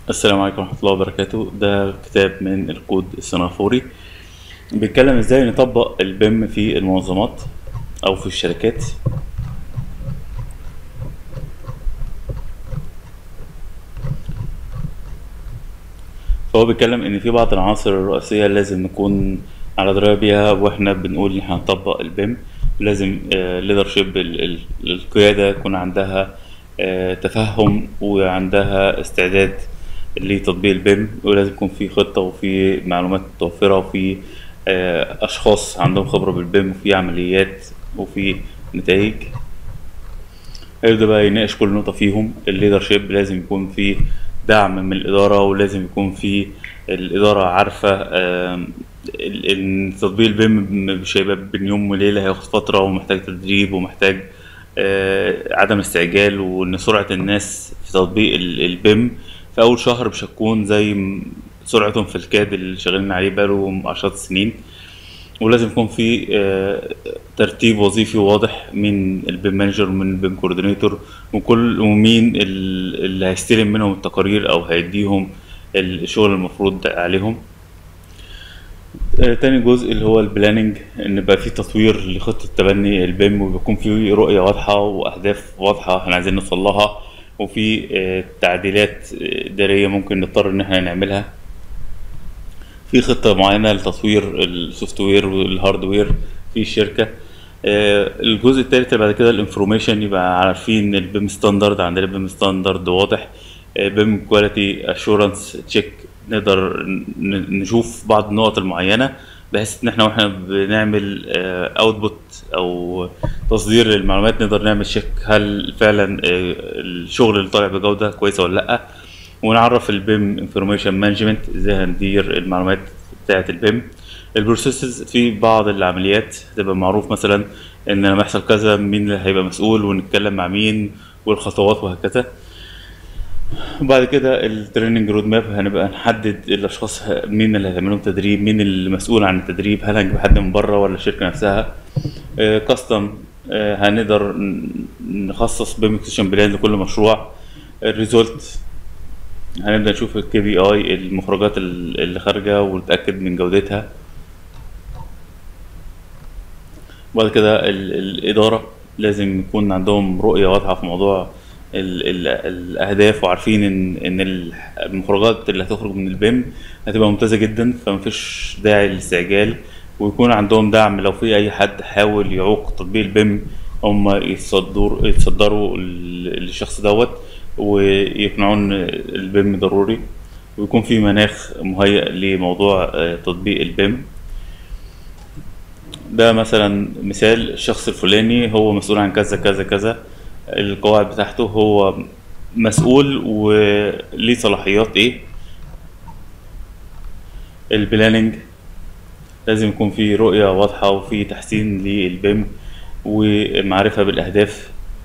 السلام عليكم ورحمة الله وبركاته ده كتاب من الكود السنغافوري بيتكلم ازاي نطبق البيم في المنظمات او في الشركات فهو بيتكلم ان في بعض العناصر الرئيسية لازم نكون على دراية بيها واحنا بنقول ان احنا هنطبق البيم لازم ليدرشيب القيادة يكون عندها آه، تفهم وعندها استعداد لتطبيق البيم ولازم يكون في خطة وفي معلومات متوفرة وفي آه، أشخاص عندهم خبرة بالبيم وفي عمليات وفي نتائج هيبدأ بقى يناقش كل نقطة فيهم الليدرشيب لازم يكون في دعم من الإدارة ولازم يكون في الإدارة عارفة آم، ال- ال- تطبيق البيم مش هيبقى بين يوم وليلة هياخد فترة ومحتاج تدريب ومحتاج آه، عدم استعجال وإن سرعة الناس في تطبيق ال- البيم في أول شهر مش هتكون زي م- سرعتهم في الكاد اللي شغالين عليه بقالهم عشرات السنين ولازم يكون في آه، ترتيب وظيفي واضح من البيم مانجر ومن البيم كوردينيتور وكل ومين ال- اللي هيستلم منهم التقارير او هيديهم الشغل المفروض عليهم آه، تاني جزء اللي هو البلاننج ان يبقى في تطوير لخطة تبني البيم ويكون في رؤية واضحة واهداف واضحة احنا عايزين نوصل لها وفي آه، تعديلات آه، إدارية ممكن نضطر إن احنا نعملها في خطة معينة لتطوير السوفت وير والهاردوير في الشركة آه، الجزء التالت اللي بعد كده الانفورميشن يبقى عارفين البيم ستاندرد عندنا بيم ستاندرد واضح بيم كواليتي اشورنس تشيك نقدر ن- نشوف بعض النقط المعينة بحيث ان احنا واحنا بنعمل اوتبوت او تصدير للمعلومات نقدر نعمل شيك هل فعلا آه، الشغل اللي طالع بجودة كويسة ولا لا ونعرف البيم انفورميشن مانجمنت ازاي هندير المعلومات بتاعه البيم البروسيسز في بعض العمليات هتبقى معروف مثلا ان لما يحصل كذا مين اللي هيبقى مسؤول ونتكلم مع مين والخطوات وهكذا وبعد كده التريننج رود ماب هنبقى نحدد الاشخاص ه- مين اللي هيعمل لهم تدريب مين المسؤول عن التدريب هل هنجيب حد من بره ولا الشركه نفسها كاستم هنقدر ن- نخصص بيم اكسشن بلان لكل مشروع الريزولت هنبدأ نشوف الكي بي اي المخرجات ال- اللي خارجة ونتأكد من جودتها وبعد كده ال- الإدارة لازم يكون عندهم رؤية واضحة في موضوع ال ال الأهداف وعارفين إن إن ال- المخرجات اللي هتخرج من البيم هتبقى ممتازة جدا فمفيش داعي للاستعجال ويكون عندهم دعم لو في أي حد حاول يعوق تطبيق البيم هم يتصدروا يتصدروا ال- للشخص دوت ويقنعوه إن البيم ضروري ويكون في مناخ مهيأ لموضوع آه، تطبيق البيم ده مثلا مثال الشخص الفلاني هو مسؤول عن كذا كذا كذا القواعد بتاعته هو مسؤول وليه صلاحيات ايه البلاننج لازم يكون في رؤية واضحة وفي تحسين للبيم ومعرفة بالأهداف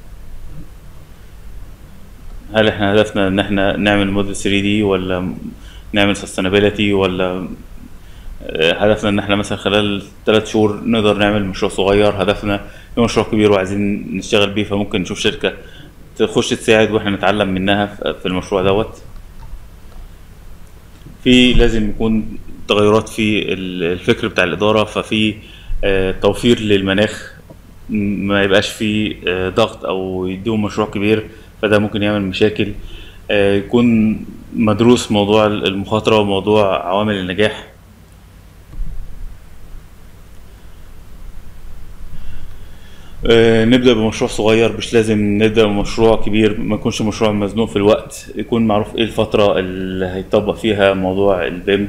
هل احنا هدفنا ان احنا نعمل موديل 3 دي ولا نعمل سستينابيلتي ولا آه، هدفنا ان احنا مثلا خلال ثلاث شهور نقدر نعمل مشروع صغير هدفنا مشروع كبير وعايزين نشتغل بيه فممكن نشوف شركة تخش تساعد واحنا نتعلم منها في في المشروع دوت في لازم يكون تغيرات في ال- الفكر بتاع الإدارة ففي آه، توفير للمناخ م- ما يبقاش في آه، ضغط أو يديهم مشروع كبير فده ممكن يعمل مشاكل آه، يكون مدروس موضوع المخاطرة وموضوع عوامل النجاح آه، نبدأ بمشروع صغير مش لازم نبدأ بمشروع كبير ما يكونش مشروع مزنوق في الوقت يكون معروف ايه الفترة اللي هيطبق فيها موضوع البيم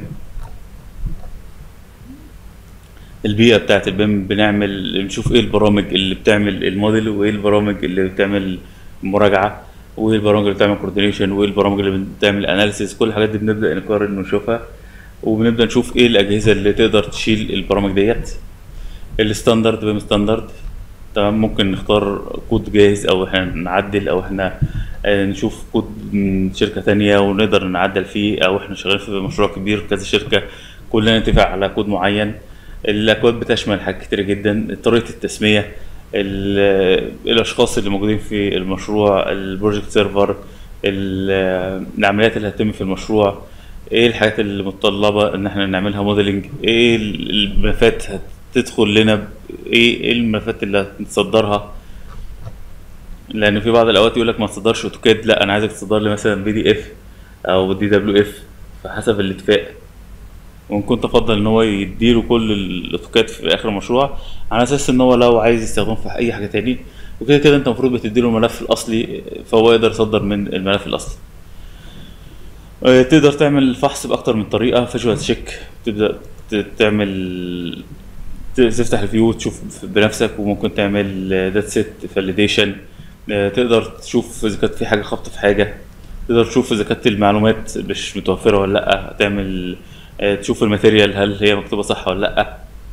البيئة بتاعت البيم بنعمل نشوف ايه البرامج اللي بتعمل الموديل وايه البرامج اللي بتعمل مراجعة وايه البرامج اللي بتعمل كوردينيشن وايه البرامج اللي بتعمل اناليسيس كل الحاجات دي بنبدأ نقارن ونشوفها وبنبدأ نشوف ايه الأجهزة اللي تقدر تشيل البرامج ديت الستاندرد بيم ستاندرد تمام ممكن نختار كود جاهز او احنا نعدل او احنا آه، نشوف كود من شركة تانية ونقدر نعدل فيه او احنا شغالين في مشروع كبير كذا شركة كلنا نتفق على كود معين الاكواد بتشمل حاجات كتيرة جدا طريقة التسمية ال- الاشخاص اللي موجودين في المشروع البروجكت سيرفر ال- العمليات اللي هتتم في المشروع ايه الحاجات اللي متطلبة ان احنا نعملها موديلنج ايه ال- الملفات هتدخل لنا ب- ايه ايه الملفات اللي هنصدرها لان في بعض الاوقات يقول لك ما تصدرش اوتوكاد لا انا عايزك تصدر لي مثلا بي دي اف او دي دبليو اف فحسب الاتفاق وان كنت افضل ان هو يديله كل الاوتوكاد في اخر المشروع على اساس ان هو لو عايز يستخدمه في اي حاجه تاني وكده كده انت المفروض بتديله الملف الاصلي فهو يقدر يصدر من الملف الاصلي آه، تقدر تعمل فحص باكتر من طريقه فيجوال تشيك تبدا ت- تعمل ت- تفتح الفيو وتشوف بنفسك وممكن تعمل داتا سيت فاليديشن تقدر تشوف اذا كانت في حاجه خبط في حاجه تقدر تشوف اذا كانت المعلومات مش متوفره ولا لا تعمل آه، تشوف الماتيريال هل هي مكتوبه صح ولا لا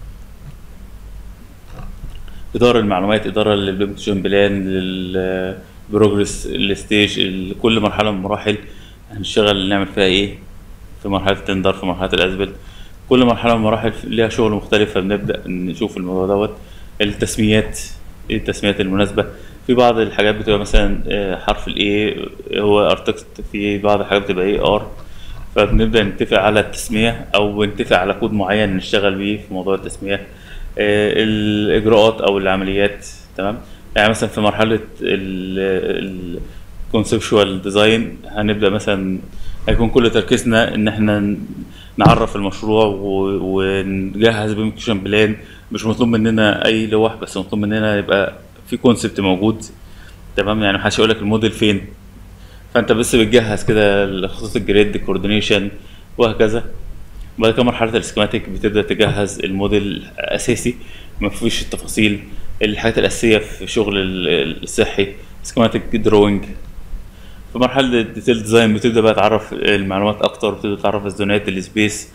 اداره المعلومات اداره للبيمتشن بلان للبروجرس الستيج ال- كل مرحله من المراحل هنشتغل نعمل فيها ايه في مرحله التندر في مرحله الاسبل كل مرحله من المراحل ليها شغل مختلف فبنبدا نشوف الموضوع دوت التسميات ايه التسميات المناسبه في بعض الحاجات بتبقى مثلا آه، حرف الاي هو ارتكت في بعض الحاجات بتبقى اي ار فبنبدا نتفق على التسميه او نتفق على كود معين نشتغل بيه في موضوع التسميه آه، الاجراءات او العمليات تمام يعني مثلا في مرحله الكونسبشوال ديزاين هنبدا مثلا هيكون كل تركيزنا ان احنا ن- نعرف المشروع و- ونجهز بيمكشن بلان مش مطلوب مننا اي لوح بس مطلوب مننا يبقى في كونسبت موجود تمام يعني محدش يقول لك الموديل فين فانت بس بتجهز كده خطوط الجريد كوردينيشن وهكذا بعد كده مرحلة السكيماتيك بتبدأ تجهز الموديل أساسي مفيش التفاصيل الحاجات الأساسية في شغل ال- الصحي سكيماتيك دروينج في مرحلة الديتيل ديزاين بتبدأ بقى تعرف المعلومات أكتر بتبدأ تعرف الزونات السبيس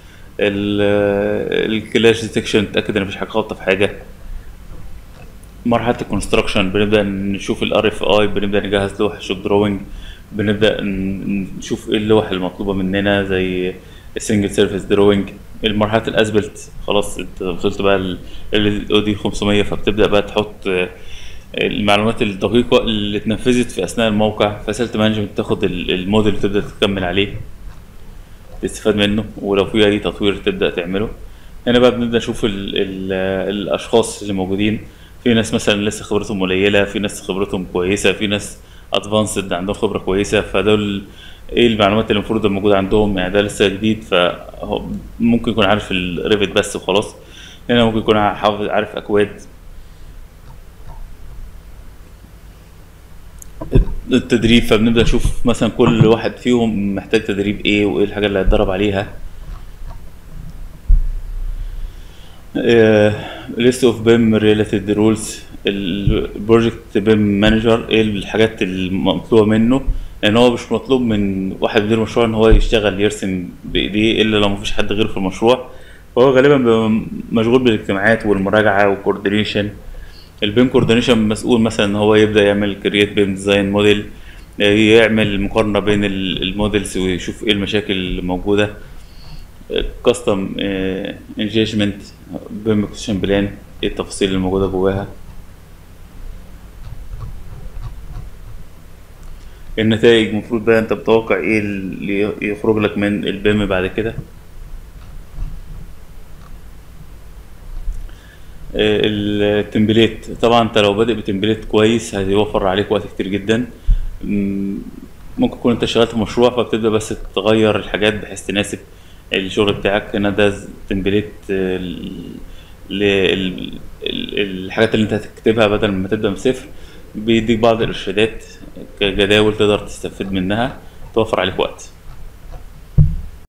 الكلاش ديتكشن تتأكد إن مفيش حاجة غلطة في حاجة مرحلة الكونستراكشن بنبدأ نشوف الار اف اي بنبدأ نجهز لوح شوب دروينج بنبدأ ن- نشوف ايه اللوح المطلوبة مننا زي السنجل سيرفيس دروينج المرحلة الاسبلت خلاص انت وصلت بقى الاو دي 500 فبتبدأ بقى تحط آه، المعلومات الدقيقة اللي اتنفذت في أثناء الموقع فاسيلت مانجمنت تاخد ال- الموديل وتبدأ تكمل عليه تستفاد منه ولو في أي تطوير تبدأ تعمله هنا بقى بنبدأ نشوف ال ال الأشخاص اللي موجودين في ناس مثلا لسه خبرتهم قليلة في ناس خبرتهم كويسة في ناس ادفانسد عندهم خبرة كويسة فدول ايه المعلومات اللي المفروض موجودة عندهم يعني ده لسه جديد فهو ممكن يكون عارف الريفت بس وخلاص هنا ممكن يكون حافظ عارف اكواد التدريب فبنبدأ نشوف مثلا كل واحد فيهم محتاج تدريب ايه وايه الحاجة اللي هيتدرب عليها ليست اوف بيم ريليتد رولز البروجكت بيم مانجر ايه الحاجات المطلوبه منه لان هو مش مطلوب من واحد مدير مشروع ان هو يشتغل يرسم بايديه الا لو مفيش حد غيره في المشروع فهو غالبا بيبقى مشغول بالاجتماعات والمراجعه والكوردينيشن البيم كوردينيشن مسؤول مثلا ان هو يبدا يعمل كرييت بيم ديزاين موديل يعمل مقارنه بين ال- الموديلز ويشوف ايه المشاكل اللي موجوده كاستم انجيجمنت بيم اكسشن بلان ايه التفاصيل اللي موجوده جواها النتائج المفروض بقى انت متوقع ايه اللي يخرج لك من البيم بعد كده آه، التمبليت طبعا انت لو بادئ بتمبليت كويس هيوفر عليك وقت كتير جدا مم، ممكن تكون انت اشتغلت في مشروع فبتبدا بس تغير الحاجات بحيث تناسب الشغل بتاعك هنا ده تمبليت للحاجات اللي انت هتكتبها بدل ما تبدا من صفر بيديك بعض الارشادات كجداول تقدر تستفيد منها توفر عليك وقت